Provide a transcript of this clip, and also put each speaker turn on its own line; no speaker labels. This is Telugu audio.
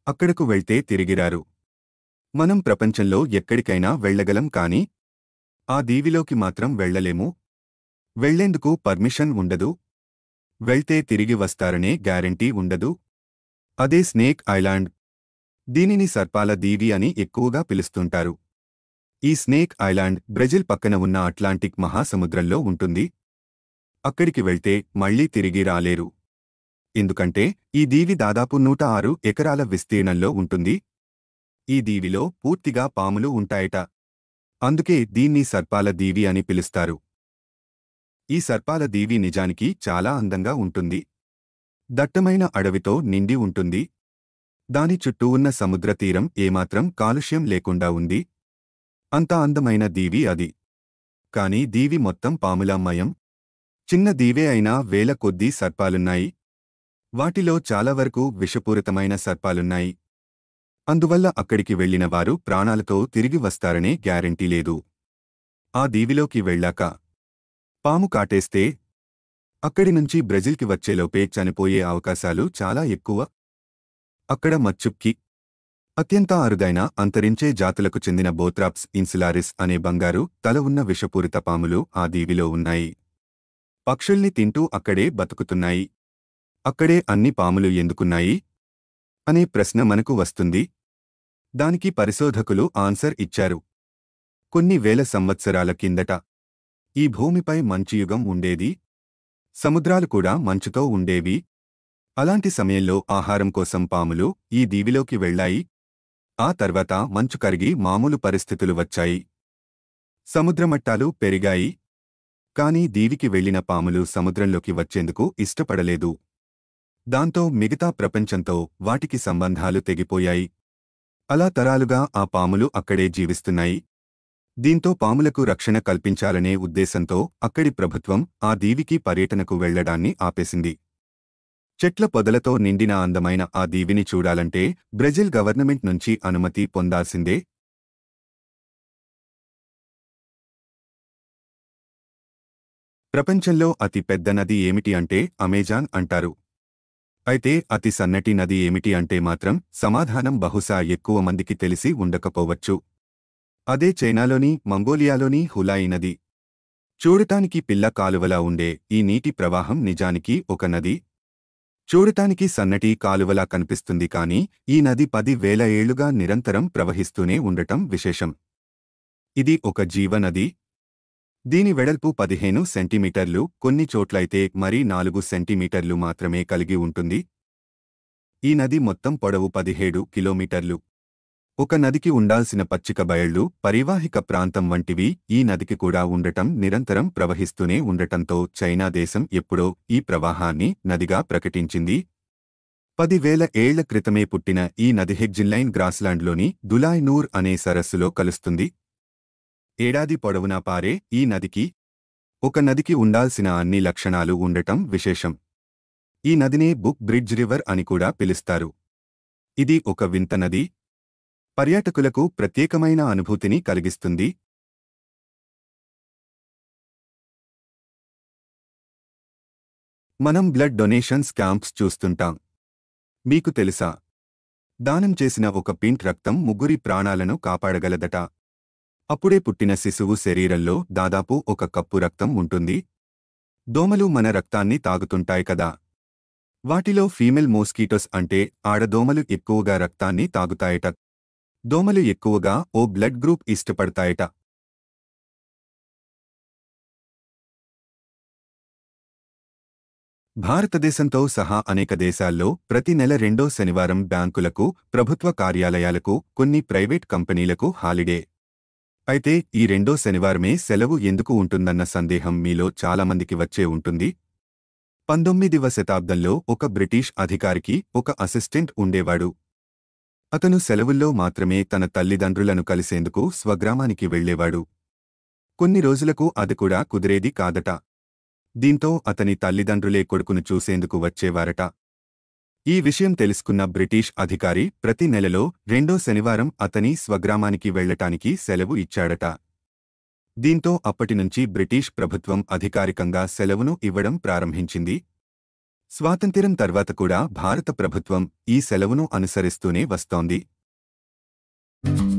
అక్కడకు వెళ్తే తిరిగిరారు మనం ప్రపంచంలో ఎక్కడికైనా వెళ్ళగలం కాని ఆ దీవిలోకి మాత్రం వెళ్ళలేము వెళ్లేందుకు పర్మిషన్ ఉండదు వెళ్తే తిరిగి వస్తారనే గ్యారెంటీ ఉండదు అదే స్నేక్ ఐలాండ్ దీనిని సర్పాల దీవి అని ఎక్కువగా పిలుస్తుంటారు ఈ స్నేక్ ఐలాండ్ బ్రెజిల్ పక్కన ఉన్న అట్లాంటిక్ మహాసముద్రంలో ఉంటుంది అక్కడికి వెళ్తే మళ్లీ తిరిగి రాలేరు ఎందుకంటే ఈ దీవి దాదాపు నూట ఆరు ఎకరాల విస్తీర్ణంలో ఉంటుంది ఈ దీవిలో పూర్తిగా పాములు ఉంటాయట అందుకే దీన్ని సర్పాల దీవి అని పిలుస్తారు ఈ సర్పాల దీవి నిజానికి చాలా అందంగా ఉంటుంది దట్టమైన అడవితో నిండి ఉంటుంది దాని చుట్టూ ఉన్న సముద్ర తీరం ఏమాత్రం కాలుష్యం లేకుండా ఉంది అంత అందమైన దీవి అది కాని దీవి మొత్తం పాములమయం చిన్న దీవే అయినా వేల కొద్దీ సర్పాలున్నాయి వాటిలో చాలా వరకు విషపూరితమైన సర్పాలున్నాయి అందువల్ల అక్కడికి వెళ్లిన వారు ప్రాణాలతో తిరిగి వస్తారనే గ్యారెంటీ లేదు ఆ దీవిలోకి వెళ్ళాక పాము కాటేస్తే అక్కడి నుంచి బ్రెజిల్కి వచ్చేలోపే చనిపోయే అవకాశాలు చాలా ఎక్కువ అక్కడ మచ్చుక్కి అత్యంత అరుదైన అంతరించే జాతులకు చెందిన బోత్రాప్స్ ఇన్సులారిస్ అనే బంగారు తల ఉన్న విషపూరిత పాములు ఆ దీవిలో ఉన్నాయి పక్షుల్ని తింటూ అక్కడే బతుకుతున్నాయి అక్కడే అన్ని పాములు ఎందుకున్నాయి అనే ప్రశ్న మనకు వస్తుంది దానికి పరిశోధకులు ఆన్సర్ ఇచ్చారు కొన్ని వేల సంవత్సరాల కిందట ఈ భూమిపై మంచుయుగం ఉండేది సముద్రాలు కూడా మంచుతో ఉండేవి అలాంటి సమయంలో ఆహారం కోసం పాములు ఈ దీవిలోకి వెళ్ళాయి ఆ తర్వాత మంచు కరిగి మామూలు పరిస్థితులు వచ్చాయి సముద్రమట్టాలు పెరిగాయి కాని దీవికి వెళ్లిన పాములు సముద్రంలోకి వచ్చేందుకు ఇష్టపడలేదు దాంతో మిగతా ప్రపంచంతో వాటికి సంబంధాలు తెగిపోయాయి అలా తరాలుగా ఆ పాములు అక్కడే జీవిస్తున్నాయి దీంతో పాములకు రక్షణ కల్పించాలనే ఉద్దేశంతో అక్కడి ప్రభుత్వం ఆ దీవికి పర్యటనకు వెళ్లడాన్ని ఆపేసింది చెట్ల పొదలతో నిండిన అందమైన ఆ దీవిని చూడాలంటే బ్రెజిల్ గవర్నమెంట్ నుంచి అనుమతి పొందాల్సిందే ప్రపంచంలో అతి పెద్ద నది ఏమిటి అంటే అమెజాన్ అంటారు అయితే అతి సన్నటి నది ఏమిటి అంటే మాత్రం సమాధానం బహుశా ఎక్కువ మందికి తెలిసి ఉండకపోవచ్చు అదే చైనాలోని మంగోలియాలోని హులాయి నది చూడటానికి పిల్ల కాలువలా ఉండే ఈ నీటి ప్రవాహం నిజానికి ఒక నది చూడటానికి సన్నటి కాలువలా కనిపిస్తుంది కాని ఈ నది పది వేల ఏళ్లుగా నిరంతరం ప్రవహిస్తూనే ఉండటం విశేషం ఇది ఒక జీవనది దీని వెడల్పు పదిహేను సెంటీమీటర్లు కొన్ని చోట్లయితే మరీ నాలుగు సెంటీమీటర్లు మాత్రమే కలిగి ఉంటుంది ఈ నది మొత్తం పొడవు పదిహేడు కిలోమీటర్లు ఒక నదికి ఉండాల్సిన పచ్చిక బయళ్ళు పరివాహిక ప్రాంతం వంటివి ఈ నదికి కూడా ఉండటం నిరంతరం ప్రవహిస్తూనే ఉండటంతో చైనా దేశం ఎప్పుడో ఈ ప్రవాహాన్ని నదిగా ప్రకటించింది పదివేల ఏళ్ల క్రితమే పుట్టిన ఈ నది హెగ్జిన్లైన్ గ్రాస్లాండ్లోని దులాయ్ నూర్ అనే సరస్సులో కలుస్తుంది ఏడాది పొడవునా పారే ఈ నదికి ఒక నదికి ఉండాల్సిన అన్ని లక్షణాలు ఉండటం విశేషం ఈ నదినే బుక్ బ్రిడ్జ్ రివర్ అని కూడా పిలుస్తారు ఇది ఒక వింత నది పర్యాటకులకు ప్రత్యేకమైన అనుభూతిని కలిగిస్తుంది మనం బ్లడ్ డొనేషన్స్ క్యాంప్స్ చూస్తుంటాం మీకు తెలుసా దానం చేసిన ఒక పింట్ రక్తం ముగ్గురి ప్రాణాలను కాపాడగలదట అప్పుడే పుట్టిన శిశువు శరీరంలో దాదాపు ఒక కప్పు రక్తం ఉంటుంది దోమలు మన రక్తాన్ని తాగుతుంటాయి కదా వాటిలో ఫీమేల్ మోస్కీటోస్ అంటే ఆడదోమలు ఎక్కువగా రక్తాన్ని తాగుతాయట దోమలు ఎక్కువగా ఓ బ్లడ్ గ్రూప్ ఇష్టపడతాయట భారతదేశంతో సహా అనేక దేశాల్లో ప్రతి నెల రెండో శనివారం బ్యాంకులకు ప్రభుత్వ కార్యాలయాలకు కొన్ని ప్రైవేట్ కంపెనీలకు హాలిడే అయితే ఈ రెండో శనివారమే సెలవు ఎందుకు ఉంటుందన్న సందేహం మీలో చాలామందికి వచ్చే ఉంటుంది పంతొమ్మిదివ శతాబ్దంలో ఒక బ్రిటిష్ అధికారికి ఒక అసిస్టెంట్ ఉండేవాడు అతను సెలవుల్లో మాత్రమే తన తల్లిదండ్రులను కలిసేందుకు స్వగ్రామానికి వెళ్లేవాడు కొన్ని రోజులకు అది కూడా కుదిరేది కాదట దీంతో అతని తల్లిదండ్రులే కొడుకును చూసేందుకు వచ్చేవారట ఈ విషయం తెలుసుకున్న బ్రిటిష్ అధికారి ప్రతి నెలలో రెండో శనివారం అతని స్వగ్రామానికి వెళ్లటానికి సెలవు ఇచ్చాడట దీంతో అప్పటినుంచి బ్రిటిష్ ప్రభుత్వం అధికారికంగా సెలవును ఇవ్వడం ప్రారంభించింది స్వాతంత్ర్యం తర్వాత కూడా భారత ప్రభుత్వం ఈ సెలవును అనుసరిస్తూనే వస్తోంది